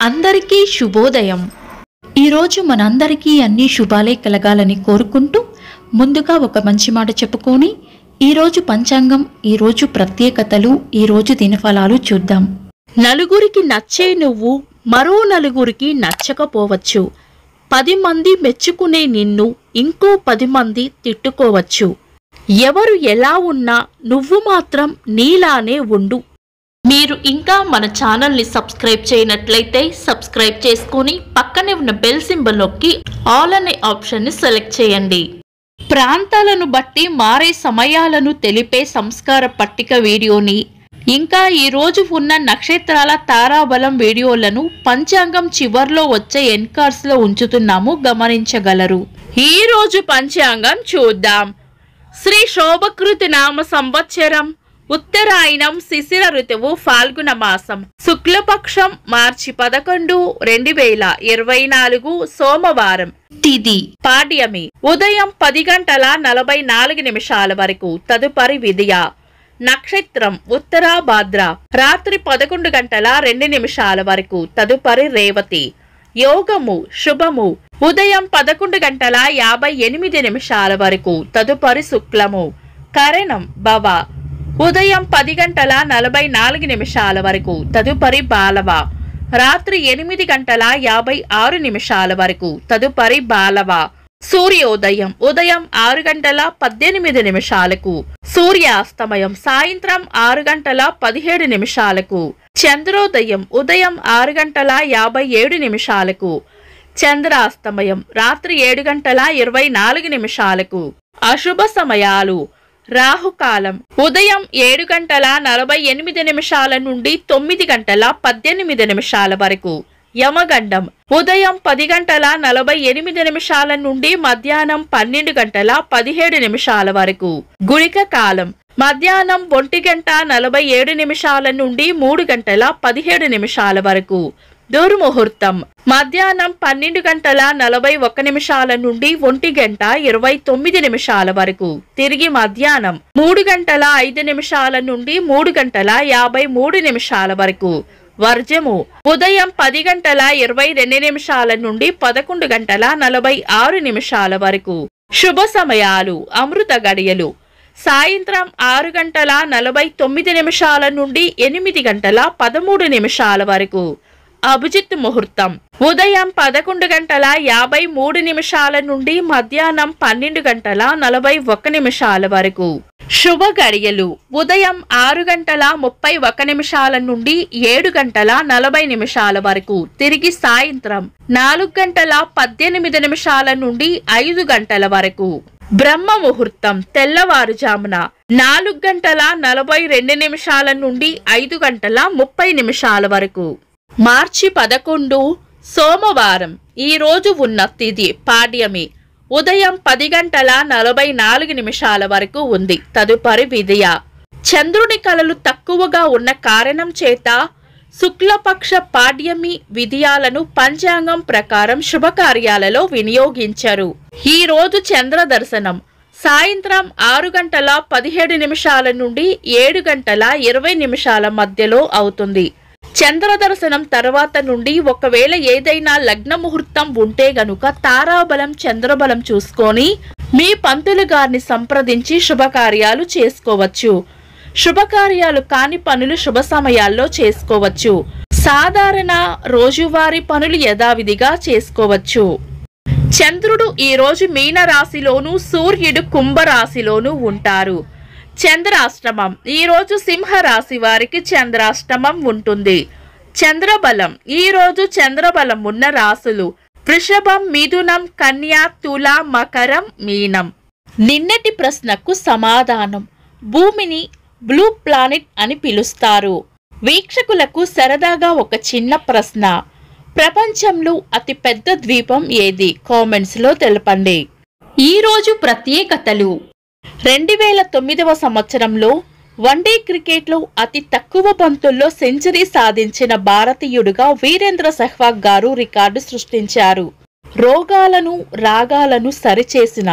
అందరికీ శుభోదయం ఈరోజు మనందరికీ అన్ని శుభాలే కలగాలని కోరుకుంటూ ముందుగా ఒక మంచి మాట చెప్పుకొని ఈరోజు పంచాంగం ఈరోజు ప్రత్యేకతలు ఈరోజు దినఫలాలు చూద్దాం నలుగురికి నచ్చే నువ్వు మరో నలుగురికి నచ్చకపోవచ్చు పది మంది మెచ్చుకునే నిన్ను ఇంకో పది మంది తిట్టుకోవచ్చు ఎవరు ఎలా ఉన్నా నువ్వు మాత్రం నీలానే ఉండు మీరు ఇంకా మన ఛానల్ని సబ్స్క్రైబ్ చేయనట్లయితే సబ్స్క్రైబ్ చేసుకొని పక్కనే ఉన్న బెల్ సింబల్ నొక్కి ఆల్ అనే ఆప్షన్ని సెలెక్ట్ చేయండి ప్రాంతాలను బట్టి మారే సమయాలను తెలిపే సంస్కార పట్టిక వీడియోని ఇంకా ఈ రోజు ఉన్న నక్షత్రాల తారాబలం వీడియోలను పంచాంగం చివర్లో వచ్చే ఎన్కార్స్ లో ఉంచుతున్నాము గమనించగలరు ఈ రోజు పంచాంగం చూద్దాం శ్రీ శోభకృతి నామ సంవత్సరం ఉత్తరాయణం శిశిర ఋతువు ఫాల్గుణ మాసం శుక్లపక్షం మార్చి పదకొండు రెండు వేల ఇరవై నాలుగు సోమవారం తిది పాడ్యమి ఉదయం పది గంటల నలభై నాలుగు నిమిషాల వరకు తదుపరి విధియ నక్షత్రం ఉత్తరాభాద్ర రాత్రి పదకొండు గంటల రెండు నిమిషాల వరకు తదుపరి రేవతి యోగము శుభము ఉదయం పదకొండు గంటల యాభై ఎనిమిది నిమిషాల వరకు తదుపరి శుక్లము కరణం భవ ఉదయం పది గంటల నలభై నాలుగు నిమిషాల వరకు తదుపరి బాలవ రాత్రి ఎనిమిది గంటల యాభై ఆరు నిమిషాల వరకు తదుపరి బాలవ సూర్యోదయం ఉదయం ఆరు గంటల పద్దెనిమిది నిమిషాలకు సూర్యాస్తమయం సాయంత్రం ఆరు గంటల పదిహేడు నిమిషాలకు చంద్రోదయం ఉదయం ఆరు గంటల యాభై ఏడు నిమిషాలకు చంద్రాస్తమయం రాత్రి ఏడు గంటల ఇరవై నాలుగు నిమిషాలకు అశుభ సమయాలు రాహుకాలం ఉదయం ఏడు గంటల నలభై ఎనిమిది నిమిషాల నుండి తొమ్మిది గంటల పద్దెనిమిది నిమిషాల వరకు యమగండం ఉదయం పది గంటల నలభై ఎనిమిది నిమిషాల నుండి మధ్యాహ్నం పన్నెండు గంటల పదిహేడు నిమిషాల వరకు గుళిక కాలం మధ్యాహ్నం ఒంటి గంట నలభై ఏడు నిమిషాల నుండి మూడు గంటల పదిహేడు నిమిషాల వరకు దుర్ముహూర్తం మధ్యాహ్నం పన్నెండు గంటల నలభై ఒక్క నిమిషాల నుండి ఒంటి గంట ఇరవై తొమ్మిది నిమిషాల వరకు తిరిగి మధ్యాహ్నం మూడు గంటల ఐదు నిమిషాల నుండి మూడు గంటల యాభై మూడు నిమిషాల వరకు వర్జము ఉదయం పది గంటల ఇరవై రెండు నిమిషాల నుండి పదకొండు గంటల నలభై ఆరు నిమిషాల వరకు శుభ సమయాలు అమృత గడియలు సాయంత్రం ఆరు గంటల నలభై తొమ్మిది నిమిషాల నుండి ఎనిమిది గంటల పదమూడు నిమిషాల వరకు అభిజిత్ ముహూర్తం ఉదయం పదకొండు గంటల యాభై మూడు నిమిషాల నుండి మధ్యాహ్నం పన్నెండు గంటల నలభై ఒక్క నిమిషాల వరకు శుభ గడియలు ఉదయం ఆరు గంటల ముప్పై ఒక్క నిమిషాల నుండి ఏడు గంటల నలభై నిమిషాల వరకు తిరిగి సాయంత్రం నాలుగు గంటల పద్దెనిమిది నిమిషాల నుండి ఐదు గంటల వరకు బ్రహ్మ ముహూర్తం తెల్లవారుజామున నాలుగు గంటల నలభై రెండు నిమిషాల నుండి ఐదు గంటల ముప్పై నిమిషాల వరకు మార్చి పదకొండు సోమవారం ఈ రోజు ఉన్న తిథి పాడ్యమి ఉదయం పది గంటల నలభై నాలుగు నిమిషాల వరకు ఉంది తదుపరి విధియ చంద్రుని కళలు తక్కువగా ఉన్న కారణం చేత శుక్లపక్ష పాడ్యమి విధియాలను పంచాంగం ప్రకారం శుభకార్యాలలో వినియోగించరు ఈ రోజు చంద్ర దర్శనం సాయంత్రం ఆరు గంటల పదిహేడు నిమిషాల నుండి ఏడు గంటల ఇరవై నిమిషాల మధ్యలో అవుతుంది చంద్ర దర్శనం తర్వాత నుండి ఒకవేళ ఏదైనా లగ్న ముహూర్తం ఉంటే గనుక తారాబలం చంద్రబలం చూసుకొని మీ పంతులు గారిని సంప్రదించి శుభకార్యాలు చేసుకోవచ్చు శుభకార్యాలు కాని పనులు శుభ సమయాల్లో చేసుకోవచ్చు సాధారణ రోజువారీ పనులు యథావిధిగా చేసుకోవచ్చు చంద్రుడు ఈ రోజు మీన రాశిలోను సూర్యుడు కుంభ రాశిలోను ఉంటారు చంద్రాష్టమం ఈ రోజు సింహ రాశి వారికి చంద్రాష్టమం ఉంటుంది చంద్రబలం ఈ రోజు చంద్రబలం ఉన్న రాశులు వృషభం మిథునం కన్యా తుల మకరం మీనం నిన్నటి ప్రశ్నకు సమాధానం భూమిని బ్లూ ప్లానెట్ అని పిలుస్తారు వీక్షకులకు సరదాగా ఒక చిన్న ప్రశ్న ప్రపంచంలో అతి పెద్ద ద్వీపం ఏది కామెంట్స్ లో తెలపండి ఈ రోజు ప్రత్యేకతలు రెండు వేల తొమ్మిదవ సంవత్సరంలో వన్డే క్రికెట్లో అతి తక్కువ బంతుల్లో సెంచరీ సాధించిన భారతీయుడుగా వీరేంద్ర సెహ్వాగ్ గారు రికార్డు సృష్టించారు రోగాలను రాగాలను సరిచేసిన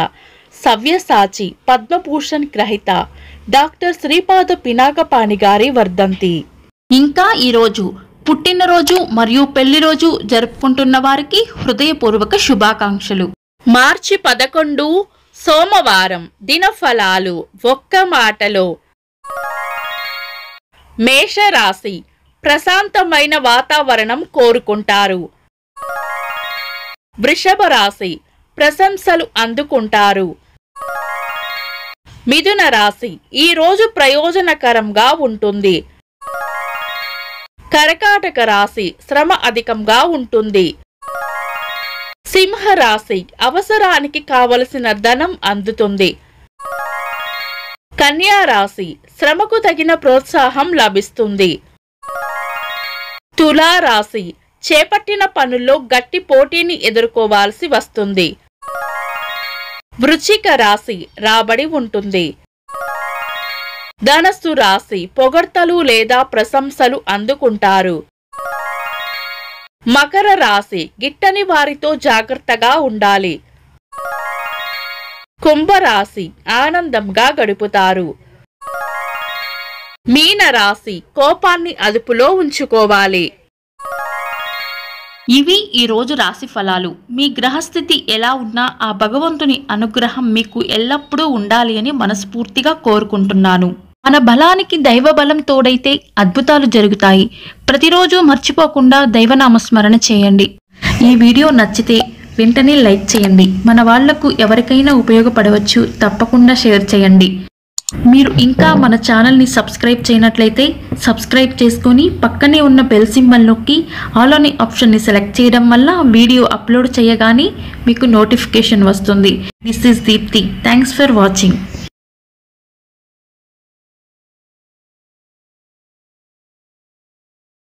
సవ్యసాచి పద్మభూషణ్ గ్రహీత డాక్టర్ శ్రీపాద పినాకపాణి గారి వర్ధంతి ఇంకా ఈరోజు పుట్టినరోజు మరియు పెళ్లి రోజు జరుపుకుంటున్న వారికి హృదయపూర్వక శుభాకాంక్షలు మార్చి పదకొండు సోమవారం దినఫలాలు ఒక్క మాటలో మేషరాశి ప్రశాంతమైన వాతావరణం కోరుకుంటారు వృషభ రాశి ప్రశంసలు అందుకుంటారు మిథున రాశి ఈ రోజు ప్రయోజనకరంగా ఉంటుంది కరకాటక రాశి శ్రమ అధికంగా ఉంటుంది సింహ రాశి అవసరానికి కావలసిన ధనం అందుతుంది కన్యా రాశి శ్రమకు తగిన ప్రోత్సాహం లభిస్తుంది తులా రాశి చేపట్టిన పనుల్లో గట్టి పోటీని ఎదుర్కోవాల్సి వస్తుంది వృచ్చిక రాశి రాబడి ఉంటుంది ధనస్సు రాశి పొగడ్తలు లేదా ప్రశంసలు అందుకుంటారు మకర రాశి గిట్టని వారితో జాగ్రత్తగా ఉండాలి కుంభరాశి ఆనందంగా గడుపుతారు మీన రాశి కోపాన్ని అదుపులో ఉంచుకోవాలి ఇవి ఈ రోజు రాశి ఫలాలు మీ గ్రహస్థితి ఎలా ఉన్నా ఆ భగవంతుని అనుగ్రహం మీకు ఎల్లప్పుడూ ఉండాలి అని మనస్ఫూర్తిగా కోరుకుంటున్నాను మన బలానికి దైవ బలం తోడైతే అద్భుతాలు జరుగుతాయి ప్రతిరోజు మర్చిపోకుండా దైవనామస్మరణ చేయండి ఈ వీడియో నచ్చితే వెంటనే లైక్ చేయండి మన వాళ్లకు ఎవరికైనా ఉపయోగపడవచ్చు తప్పకుండా షేర్ చేయండి మీరు ఇంకా మన ఛానల్ని సబ్స్క్రైబ్ చేయనట్లయితే సబ్స్క్రైబ్ చేసుకొని పక్కనే ఉన్న బెల్ సింబల్ నొక్కి ఆల్ అనే ఆప్షన్ని సెలెక్ట్ చేయడం వల్ల వీడియో అప్లోడ్ చేయగానే మీకు నోటిఫికేషన్ వస్తుంది this is Deepthi thanks for watching